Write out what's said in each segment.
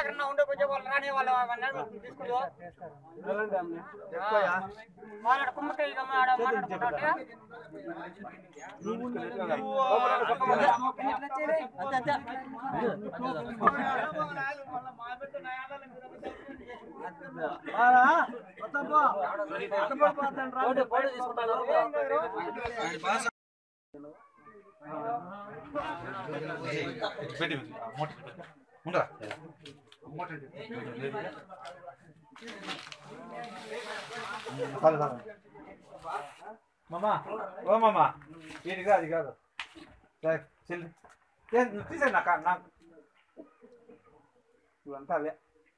ఎక్కడన్నా ఉండే కొంచెం వాళ్ళు రాని వాళ్ళు అవన్నీ తీసుకుంటూ మాట్లాడు కుమ్మకాయ ఇక ఆడ మాట్లాడుకుంటా మామా ఓ మామా ఇది కాదు అది కాదు సరే, చెల్లి ఏ, నువ్వు తీసేయ్ నాకు నాకు ఇవంతా అవే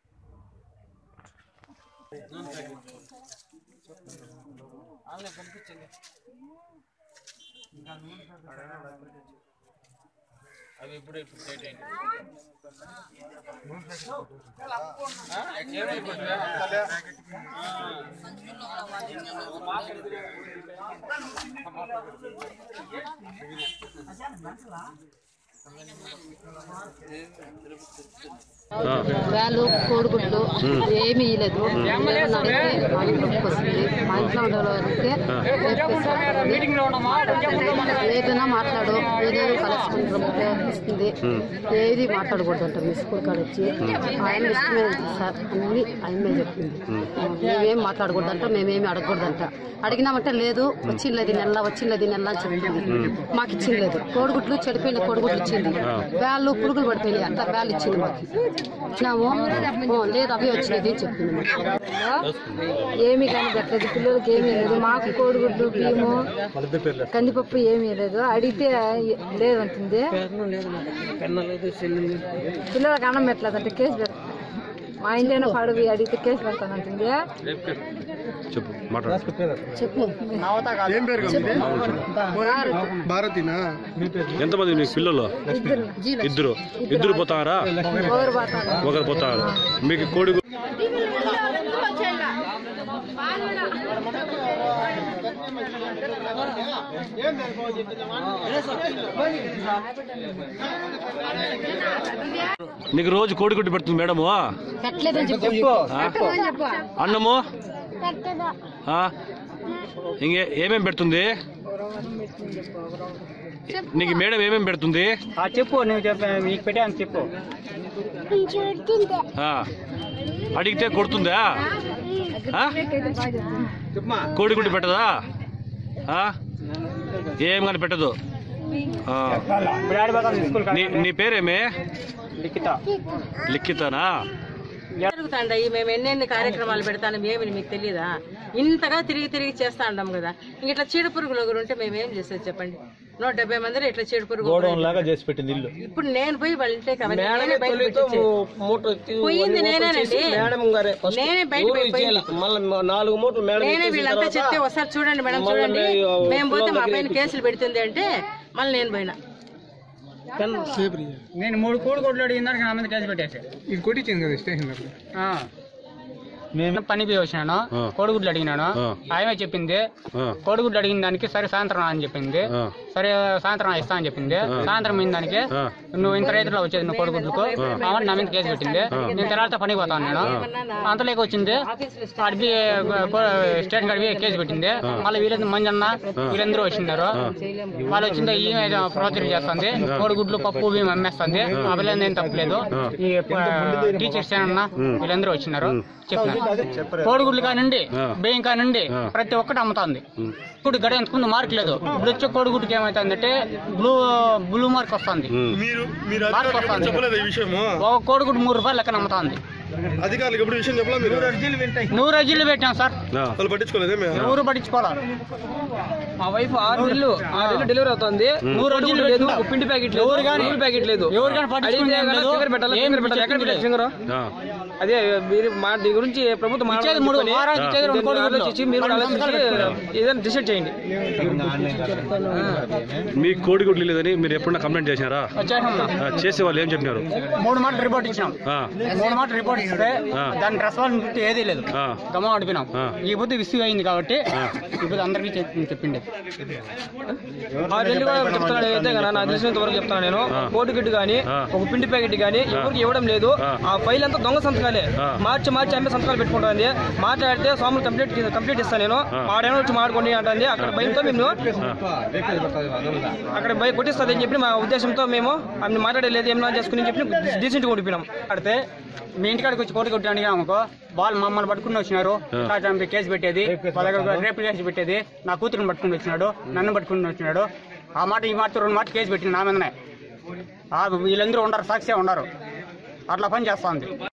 వేలు కోడిగుడ్లు ఏమీ ఇవ్వలేదు ఏమన్నా అడిగితే మా ఇంట్లోకి వస్తుంది మా ఇంట్లో ఉండే వాళ్ళకి మీటింగ్ లో ఉన్నామా ఏదైనా మాట్లాడు ఏదైనా కలుసుకుంటాం ఇస్తుంది ఏది మాట్లాడకూడదంట మీ స్కూల్ కాడ వచ్చి ఆయన ఇష్టమే ఉంటుంది సార్ అన్ని ఆయనే చెప్పింది మేమేం మాట్లాడకూడదంట మేమేమి అడగకూడదంట అడిగినామంటే లేదు వచ్చింది నెల వచ్చింది నెల అని చెప్పింది మాకు ఇచ్చింది లేదు కోడిగుడ్లు చెడిపోయిన కోడిగుడ్లు ఇచ్చింది వేళ్ళు పురుగులు పడిపోయినాయి అంత వేళ్ళు ఇచ్చింది మాకు ఇచ్చినాము ఓ, లేదు అవి వచ్చినది అని చెప్పింది మాకు ఏమీ కనిపెట్టలేదు పిల్లలకి ఏమీ లేదు మాకు కోడిగుడ్లు బియ్యము కందిపప్పు ఏమీ లేదు అడిగితే లేదు అంటుంది పిల్లలకు అన్నం పెట్టలేదంటే కేసు పెడతా మా ఇంట్లోనే పడవి అడిగితే కేసు పెడతానంటుంది చెప్పు మాట్లాడు చెప్పు ఏం పేరు భారతినా ఎంతమంది నీకు పిల్లలు ఇద్దరు ఇద్దరు పోతారా ఒకరు పోతాను ఒకరు పోతారు మీకు కోడి గు- నీకు రోజు కోడిగుడ్డు పెడుతుంది మేడము పెట్టలేదని చెప్పు ఆ? అన్నము ఆ? ఇంకే ఏమేం పెడుతుంది నీకు మేడం ఏమేం పెడుతుంది చెప్పు నువ్వు చెప్పు మీకు పెట్టాను చెప్పు ఆ. అడిగితే కొడుతుందా ఆ? కోడిగుడ్డు పెట్టదా ఆ? ఏం కానీ పెట్టదు ఆ. నీ నీ పేరేమే లిఖిత లిఖితనా జరుగుతాండాయి మేము ఎన్నెన్ని కార్యక్రమాలు పెడతాను ఏమని మీకు తెలియదా ఇంతగా తిరిగి తిరిగి చేస్తా ఉంటాం కదా ఇంక ఇట్లా చీడ పురుగులు ఒకరు ఉంటే మేము ఏం చేసేది చెప్పండి నూట డెబ్బై మంది ఇట్లా చీడ పురుగు లాగా చేసి పెట్టింది ఇల్లు ఇప్పుడు నేను పోయి వాళ్ళ ఇంటికి అవన్నీ నేనే బయట పెట్టించేది. పోయింది నేనేనండి నేనే బయట పోయి- పోయి- నాలుగు మూటలు మేడం నేనే వీళ్ళంతా చెప్తే ఒకసారి చూడండి మేడం చూడండి మేము పోతే మా పైన కేసులు పెడుతుంది అంటే మళ్ళీ నేను పోయినా నేను మూడు కోడి కొట్లు అడిగిన నా మీద కేసు పెట్టేసి ఇది కొట్టించింది కదా స్టేషన్ దగ్గర మేము పని పోయి వచ్చినాను ఆ. కోడిగుడ్లు అడిగినాను ఆ. ఆమె చెప్పింది ఆ. కోడిగుడ్లు అడిగిన దానికి సరే సాయంత్రం రా అని చెప్పింది ఆ. సరే సాయంత్రం ఇస్తా అని చెప్పింది సాయంత్రం అయిన దానికి ఆ. నువ్వు ఇంత రైతులో వచ్చేది నువ్వు కోడిగుడ్లకు ఆమె నా మీద కేసు పెట్టింది నేను తర్వాత పనికి పోతాను నేను అంతలోకి వచ్చింది అడిగి స్టేషన్ కాడికి కేసు పెట్టింది మళ్ళీ వీళ్ళందరూ మంజన్న వీళ్ళందరూ వచ్చినారు వాళ్ళు వచ్చింది ఈమె ప్రొసీజర్ చేస్తుంది కోడిగుడ్లు పప్పు బియ్యం అమ్మేస్తుంది ఆ పిల్లలు ఏం తప్పలేదు ఈ టీచర్స్ ఏమన్నా వీళ్ళందరూ వచ్చినారు చెప్పినారు కోడిగుడ్లు కానివ్వండి బియ్యం కానివ్వండి ప్రతి ఒక్కటి అమ్ముతుంది ఇప్పుడు గడ ఎంచుకుంది మార్క్ లేదు ఇప్పుడు వచ్చే కోడిగుడ్డుకి ఏమైతుందంటే బ్లూ బ్లూ మార్క్ వస్తుంది మీరు మీరు మార్క్ అధికారులకు వస్తుంది చెప్పలేదు ఈ విషయము ఒక కోడిగుడ్డు మూడు రూపాయలు లెక్కన అమ్ముతుంది అధికారులకు ఎప్పుడు విషయం చెప్పలే మీరు నూరు రోజులు పెట్టాం సార్ ఆ. వాళ్ళు పట్టించుకోలేదే ఎవరు పట్టించుకోవాలి మా వైఫ్ ఆరు నెలలు ఆరు నెలలు డెలివరీ అవుతుంది నూరు రోజులు లేదు పెట్టినాం. పిండి ప్యాకెట్ లేదు ఎవరు గాని- నూనె ప్యాకెట్ లేదు ఎవరు గాని పట్టించుకునేది అడిగితే లేదు. ఫింగర్ పెట్టాలి ఏం ఫింగర్ పెట్టాలి ఎక్కడ చెప్పలేదు. పెట్టాలి ఫింగర్ ఆ. అదే మీరు మా దీని గురించి ప్రభుత్వం ఇచ్చేది మూడు వారానికి ఇచ్చేది రెండు దీన్ని కోడిగుడ్లు. ఆలోచించి మీరు కూడా ఆలోచించి ఏదైనా డిసైడ్ చేయండి మీ కోడిగుడ్లు లేదని మీరు ఎప్పుడన్నా కంప్లైంట్ చేసినారా వచ్చేసాం ఆ, చేసే వాళ్ళు ఏం చెప్పినారు మూడు మాటలు రిపోర్ట్ ఇచ్చినాం ఆ. మూడు మాటలు రిపోర్ట్ ఇస్తే ఆ. దాని రెస్పాన్సిబిలిటీ ఏదీ లేదు ఆ. గమ్మ ఆడిపోయినాం ఆ. ఈ బుద్ధి విసిగి అయింది కాబట్టి ఇప్పుడు అందరికీ చెప్- చెప్పిండే ఆ నెల్లు కూడా చెప్తాను అయితే కదా నాకు తెలిసినంత వరకు చెప్తాను నేను కోడి గిడ్డు కానీ ఆ. ఒక పిండి ప్యాకెట్ కానీ ఎవరికి ఇవ్వడం లేదు ఆ. ఆ ఫైల్ అంతా దొంగ సంతకాలే ఆ. మార్చి మార్చి అమ్మే సంతకాలు పెట్టుకుంటుంది మాట్లాడితే సోములు కంప్లీట్ కంప్లీట్ ఇస్తాను నేను ఆడేమో వచ్చి మాడుకోండి అంటుంది అక్కడ భయంతో మేము అక్కడ భయ కొట్టిస్తుంది అని చెప్పి మా ఉద్దేశంతో మేము ఆమె మాట్లాడలేదు ఏమన్నా చేసుకుని చెప్పి డీసెంట్గా ఓడిపోయినాం ఆడితే మీ ఇంటికాడికి వచ్చి కోటి కొట్టి అడిగాం అనుకో వాళ్ళు మమ్మల్ని పట్టుకుని వచ్చినారు ఇట్లా చంపి కేసు పెట్టేది వాళ్ళ దగ్గర రేపు కేసు పెట్టేది నా కూతురుని పట్టుకుని వచ్చినాడు నన్ను పట్టుకుని వచ్చినాడు ఆ మాట ఈ మాట రెండు మాట కేసు పెట్టింది నా మీదనే ఆ వీళ్ళందరూ ఉండరు సాక్షి ఉండరు అట్లా పని చేస్తా ఉంది